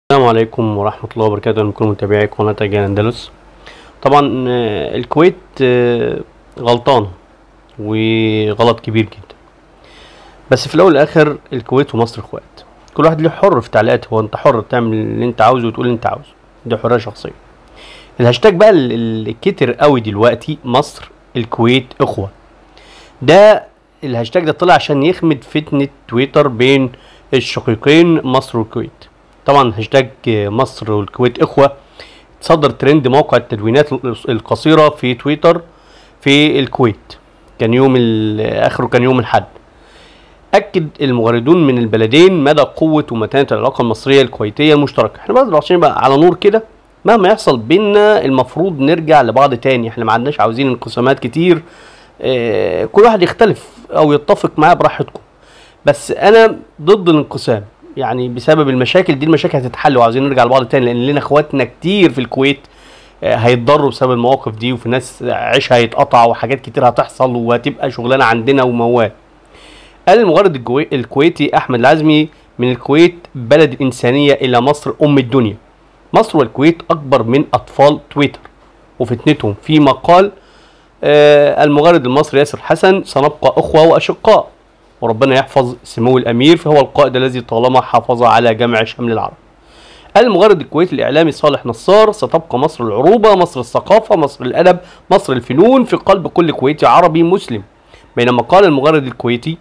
السلام عليكم ورحمة الله وبركاته لكم متابعي قناة أجيال أندلس طبعا آه، الكويت آه، غلطان وغلط كبير جدا بس في الأول والآخر الكويت ومصر اخوات كل واحد له حر في تعليقاته هو أنت حر تعمل اللي أنت عاوزه وتقول اللي أنت عاوزه دي حرية شخصية الهاشتاج بقى ال- اللي كتر قوي دلوقتي مصر الكويت اخوة ده الهاشتاج ده طلع عشان يخمد فتنة تويتر بين الشقيقين مصر والكويت طبعا هاشتاج مصر والكويت اخوة صدر ترند موقع التدوينات القصيرة في تويتر في الكويت كان يوم ال- اخره كان يوم الاحد اكد المغردون من البلدين مدى قوة ومتانة العلاقة المصرية الكويتية المشتركة احنا برضه عشان بقى على نور كده مهما يحصل بينا المفروض نرجع لبعض تاني احنا ما عندناش عاوزين انقسامات كتير اه كل واحد يختلف او يتفق معاه براحتكم بس انا ضد الانقسام يعني بسبب المشاكل دي المشاكل هتتحل وعاوزين نرجع لبعض تاني لان لنا اخواتنا كتير في الكويت آه، هيتضروا بسبب المواقف دي وفي ناس عيشها هيتقطع وحاجات كتير هتحصل وهتبقى شغلانه عندنا وموال قال المغرد الجوي- الكويتي احمد العزمي من الكويت بلد الانسانيه الى مصر ام الدنيا مصر والكويت اكبر من اطفال تويتر وفتنتهم في مقال آه المغرد المصري ياسر حسن سنبقى اخوه واشقاء وربنا يحفظ سمو الامير فهو القائد الذي طالما حافظ على جمع شمل العرب قال المغرد الكويتي الاعلامي صالح نصار ستبقى مصر العروبه مصر الثقافه مصر الادب مصر الفنون في قلب كل كويتي عربي مسلم بينما قال المغرد الكويتي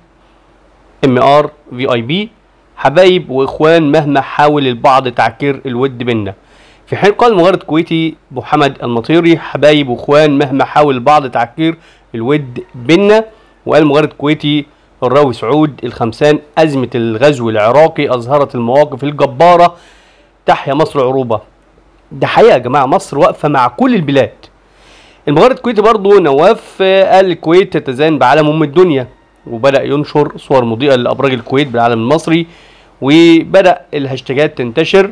ام ار في اي بي حبايب واخوان مهما حاول البعض تعكير الود بينا في حين قال المغرد الكويتي محمد المطيري حبايب واخوان مهما حاول البعض تعكير الود بينا وقال المغرد الكويتي الراوي سعود الخمسان أزمة الغزو العراقي أظهرت المواقف الجبارة تحيا مصر عروبة ده حقيقة يا جماعة مصر واقفة مع كل البلاد المغرد الكويتي برضو نواف آه، قال الكويت تتزين بعالم أم الدنيا وبدأ ينشر صور مضيئة لأبراج الكويت بالعالم المصري وبدأ الهاشتاجات تنتشر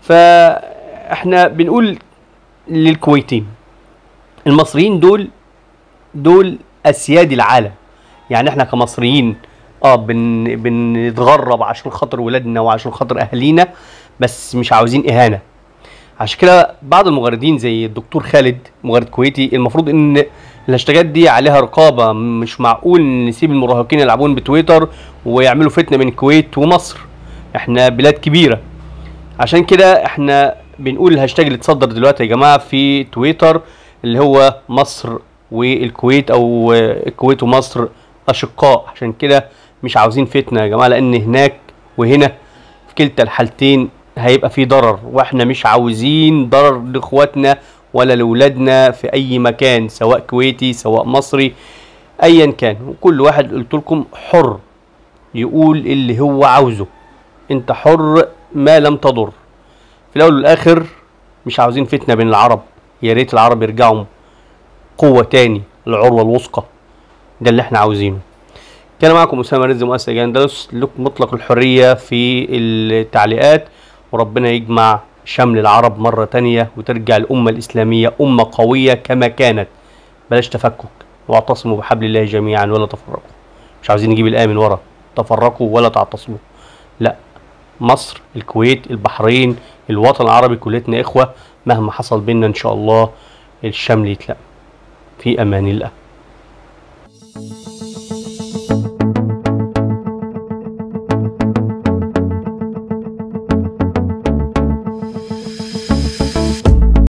فاحنا بنقول للكويتين المصريين دول دول أسياد العالم يعني احنا كمصريين اه بن بنتغرب عشان خاطر ولادنا وعشان خاطر اهالينا بس مش عاوزين اهانه عشان كده بعض المغردين زي الدكتور خالد مغرد كويتي المفروض ان الهاشتاجات دي عليها رقابه مش معقول نسيب المراهقين يلعبون بتويتر ويعملوا فتنه بين الكويت ومصر احنا بلاد كبيره عشان كده احنا بنقول الهاشتاج اللي اتصدر دلوقتي يا جماعه في تويتر اللي هو مصر والكويت او الكويت ومصر اشقاء عشان كده مش عاوزين فتنه يا جماعه لان هناك وهنا في كلتا الحالتين هيبقى في ضرر واحنا مش عاوزين ضرر لاخواتنا ولا لاولادنا في اي مكان سواء كويتي سواء مصري ايا كان وكل واحد قلت لكم حر يقول اللي هو عاوزه انت حر ما لم تضر في الاول والاخر مش عاوزين فتنه بين العرب يا ريت العرب يرجعوا قوه تاني العروه الوثقى ده اللي احنا عاوزينه كان معكم اسامه رزق مؤسس اندلس لكم مطلق الحريه في التعليقات وربنا يجمع شمل العرب مره تانية وترجع الامه الاسلاميه امه قويه كما كانت بلاش تفكك واعتصموا بحبل الله جميعا ولا تفرقوا مش عاوزين نجيب الايه من ورا تفرقوا ولا تعتصموا لا مصر الكويت البحرين الوطن العربي كلتنا اخوه مهما حصل بينا ان شاء الله الشمل يتلم في امان الله